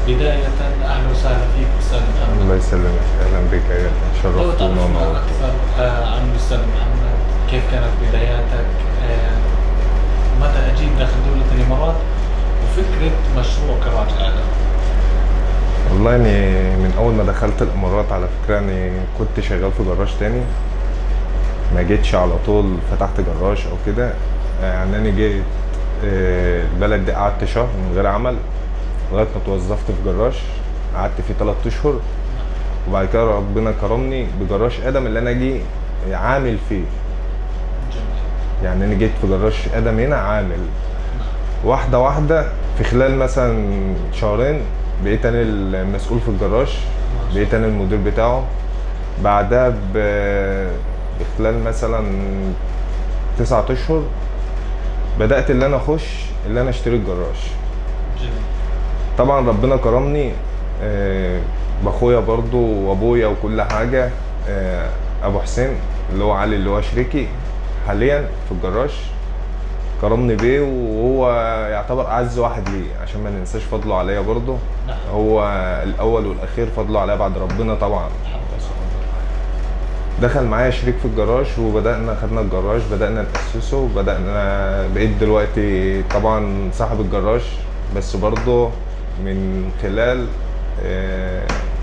بداية أهلا وسهلا فيك أستاذ محمد الله يسلمك اهلا بك يا لو شرفتونا تعرفنا ونورتونا أكثر آه، عن الأستاذ محمد كيف كانت بداياتك آه، متى أجيت داخل دولة الإمارات وفكرة مشروع كراج آدم والله اني من اول ما دخلت الامارات على فكره اني كنت شغال في جراج تاني ما جيتش على طول فتحت جراج او كده يعني انا جيت آه، البلد دي قعدت شهر من غير عمل لغايه ما اتوظفت في جراج قعدت فيه ثلاث اشهر وبعد كده ربنا كرمني بجراج ادم اللي انا اجي عامل فيه جميل يعني انا جيت في جراج ادم هنا عامل واحده واحده في خلال مثلا شهرين بقيت انا المسؤول في الجراج بقيت انا المدير بتاعه بعدها ب- بخلال مثلا تسعة اشهر بدات اللي انا اخش اللي انا اشتري الجراج جميل طبعا ربنا كرمني آه، باخويا برضو وابويا وكل حاجه آه، ابو حسين اللي هو علي اللي هو شريكي حاليا في الجراج كرمني بيه وهو يعتبر اعز واحد ليه عشان ما ننساش فضله عليا برضه نعم هو الاول والاخير فضله عليا بعد ربنا طبعا الحمد لله دخل معايا شريك في الجراج وبدانا خدنا الجراج بدانا ناسسه وبدانا بقيت دلوقتي طبعا صاحب الجراج بس برضه من خلال آه،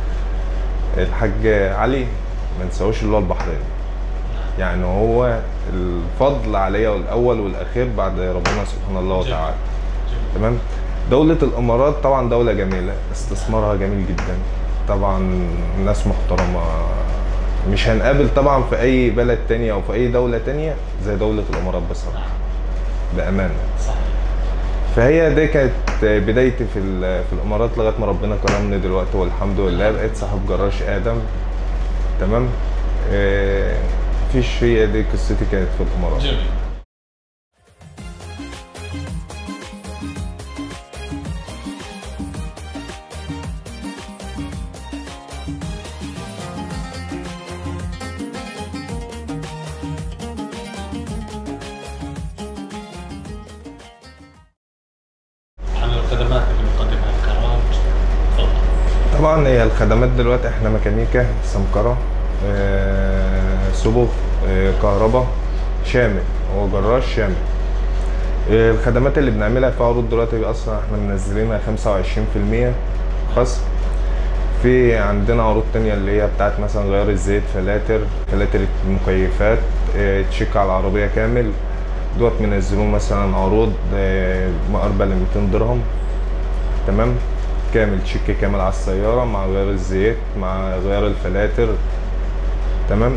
الحاج علي ما نساهوش اللي هو البحرين يعني هو الفضل عليا الاول والاخير بعد ربنا سبحانه الله جميل. وتعالى جميل تمام دولة الإمارات طبعا دولة جميلة استثمارها جميل جدا طبعا ناس محترمة مش هنقابل طبعا في أي بلد تانية أو في أي دولة تانية زي دولة الإمارات بصراحة نعم بأمانة صحيح فهي دي كانت بدايتي في ال- في الإمارات لغاية ما ربنا كرمني دلوقتي والحمد لله بقيت صاحب جراج آدم تمام آه، مفيش هي دي قصتي كانت في الإمارات جميل عن الخدمات اللي بيقدمها الكراج تفضل طبعا هي الخدمات دلوقتي احنا ميكانيكا سمكرة آه، سبك آه، كهرباء شامل هو جراج شامل آه، الخدمات اللي بنعملها في عروض دلوقتي اصلا احنا منزلينها 25% خاص في عندنا عروض تانية اللي هي بتاعت مثلا غيار الزيت فلاتر فلاتر المكيفات آه، تشيك على العربية كامل دوت منزلون مثلا عروض آه، مقاربة ل 200 درهم تمام كامل تشيك كامل على السيارة مع غيار الزيت مع غيار الفلاتر تمام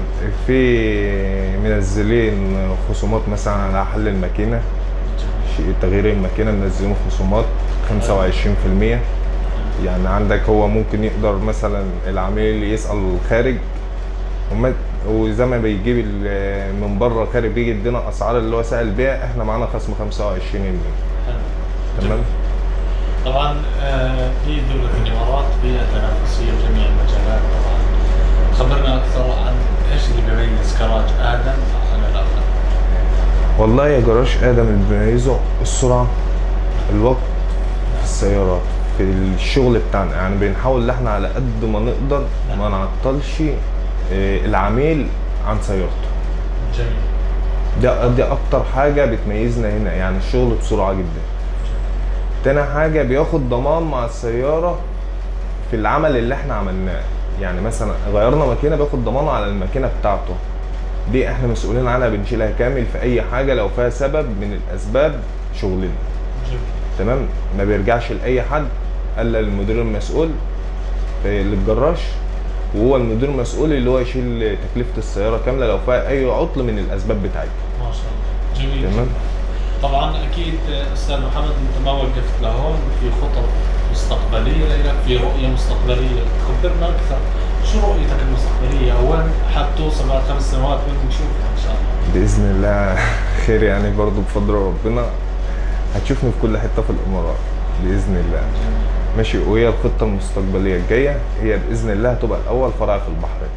في منزلين خصومات مثلا على حل الماكينة شيء تغيير الماكينة منزلين خصومات 25% يعني عندك هو ممكن يقدر مثلا العميل يسأل خارج وما- وزي ما بيجيب ال- من بره خارج بيجي يدينا اسعار اللي هو سأل بيها احنا معانا خصم 25 جنيه حلو. تمام طبعا آه، في دولة الإمارات بيئة تنافسية في جميع المجالات طبعا خبرنا أكثر عن إيش اللي بيميز كراج آدم عن الآخر والله يا جراج ادم اللي بيميزه السرعه الوقت في السيارات في الشغل بتاعنا يعني بنحاول ان احنا على قد ما نقدر ما نعطلش آه، العميل عن سيارته جميل ده دي اكتر حاجه بتميزنا هنا يعني الشغل بسرعه جدا تاني حاجه بياخد ضمان مع السياره في العمل اللي احنا عملناه يعني مثلا غيرنا ماكينه بياخد ضمانه على الماكينه بتاعته دي احنا مسؤولين عنها بنشيلها كامل في اي حاجه لو فيها سبب من الاسباب شغلنا جميل تمام ما بيرجعش لاي حد الا المدير المسؤول في للجراج وهو المدير المسؤول اللي هو يشيل تكلفه السياره كامله لو فيها اي عطل من الاسباب بتاعتها ما شاء الله جميل تمام. طبعا أكيد آه، أستاذ محمد أنت ما وقفت لهون في خطط مستقبلية لك في رؤية مستقبلية خبرنا أكثر شو رؤيتك المستقبلية أو وين حاب توصل بعد خمس سنوات وين نشوفها إن شاء الله باذن الله خير يعني برضو بفضل ربنا هتشوفني في كل حته في الامارات باذن الله جميل ماشي وهي الخطه المستقبليه الجايه هي باذن الله هتبقى الاول فرع في البحرين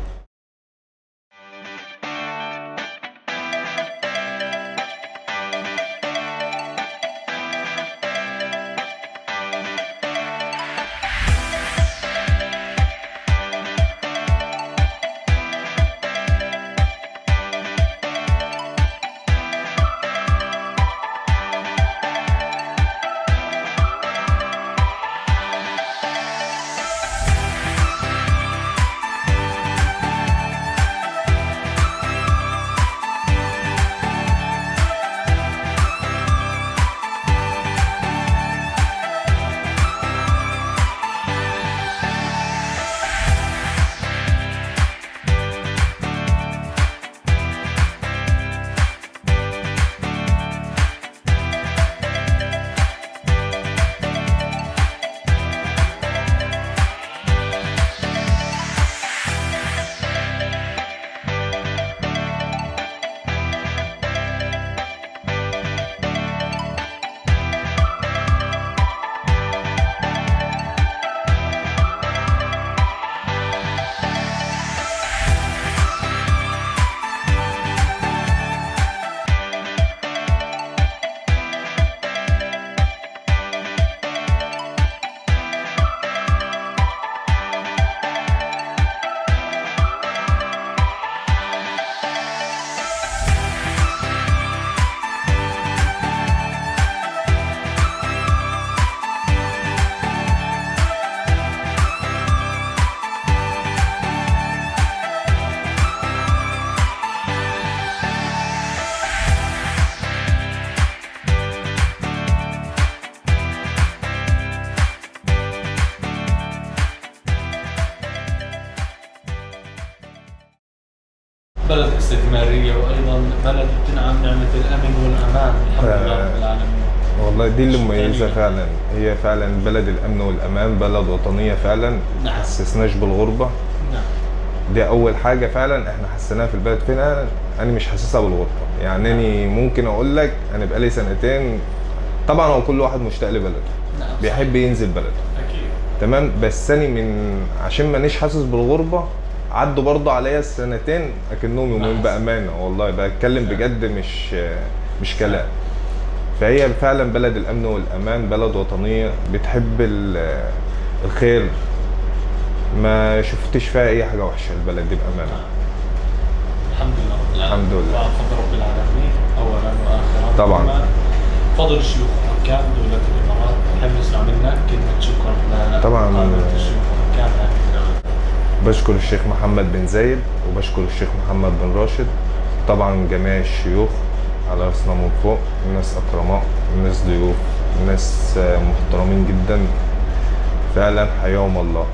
بلد استثماريه وايضا بلد بتنعم نعمه الامن والامان الحمد لله آه. رب العالمين والله دي اللي مميزه شكراً. فعلا هي فعلا بلد الامن والامان بلد وطنيه فعلا ما نعم. حسسناش بالغربه نعم دي اول حاجه فعلا احنا حسيناها في البلد فينا انا مش حاسسها بالغربه يعني اني ممكن اقول لك انا بقالي سنتين طبعا هو كل واحد مشتاق لبلده نعم بيحب ينزل بلده اكيد تمام بس انا من عشان مانيش حاسس بالغربه عدوا برضه عليا السنتين اكنهم يومين نعم. بامانه والله بتكلم بجد مش مش كلام فهي فعلا بلد الامن والامان بلد وطنيه بتحب ال- الخير ما شفتش فيها اي حاجه وحشه البلد دي بامانه الحمد لله رب العالمين الحمد لله. وفضل رب العالمين اولا واخرا طبعاً. ثم فضل الشيوخ الحكام دوله الامارات نحب نسمع منك كلمه شكر طبعاً. لقادة الشيوخ الحكام هذه الدولة. بشكر الشيخ محمد بن زايد وبشكر الشيخ محمد بن راشد طبعا جميع الشيوخ على راسنا من فوق الناس اكرماء الناس ضيوف الناس آه، محترمين جدا فعلا حياهم الله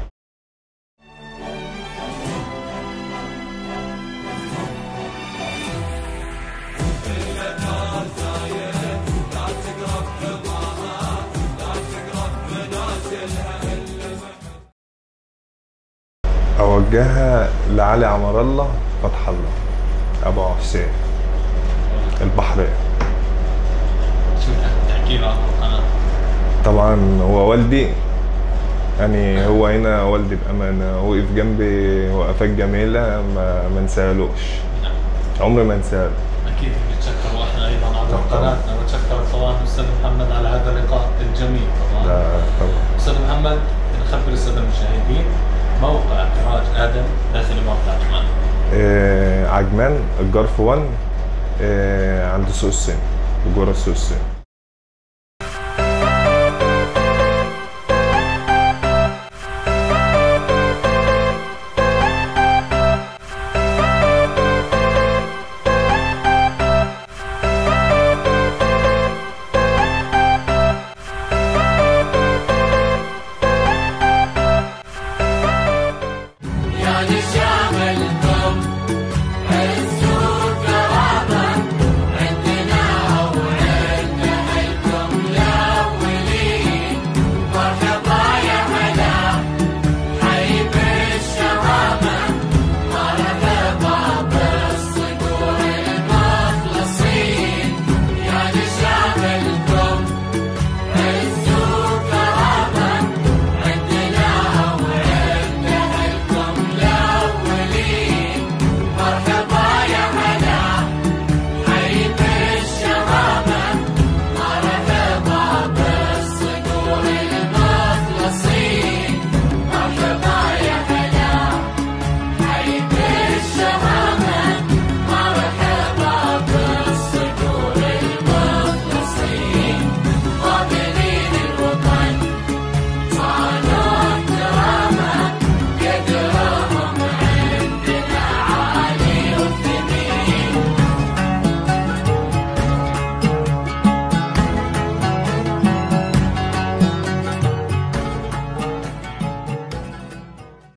اوجهها لعلي عمر الله فتح الله ابو حسين البحريه شو بدك تحكي له عن القناه؟ طبعا هو والدي يعني هو هنا والدي بامانه وقف جنبي وقفات جميله ما ما انساهالوش نعم عمري ما انساه اكيد بنتشكر واحنا ايضا عبر طبعاً. قناتنا ونتشكر طبعا استاذ محمد على هذا اللقاء الجميل طبعا ده طبعا استاذ محمد نخبر الساده المشاهدين موقع كراج ادم داخل امارات عجمان آه عجمان الجرف 1 آه عند سوق الصين بجوار سوق الصين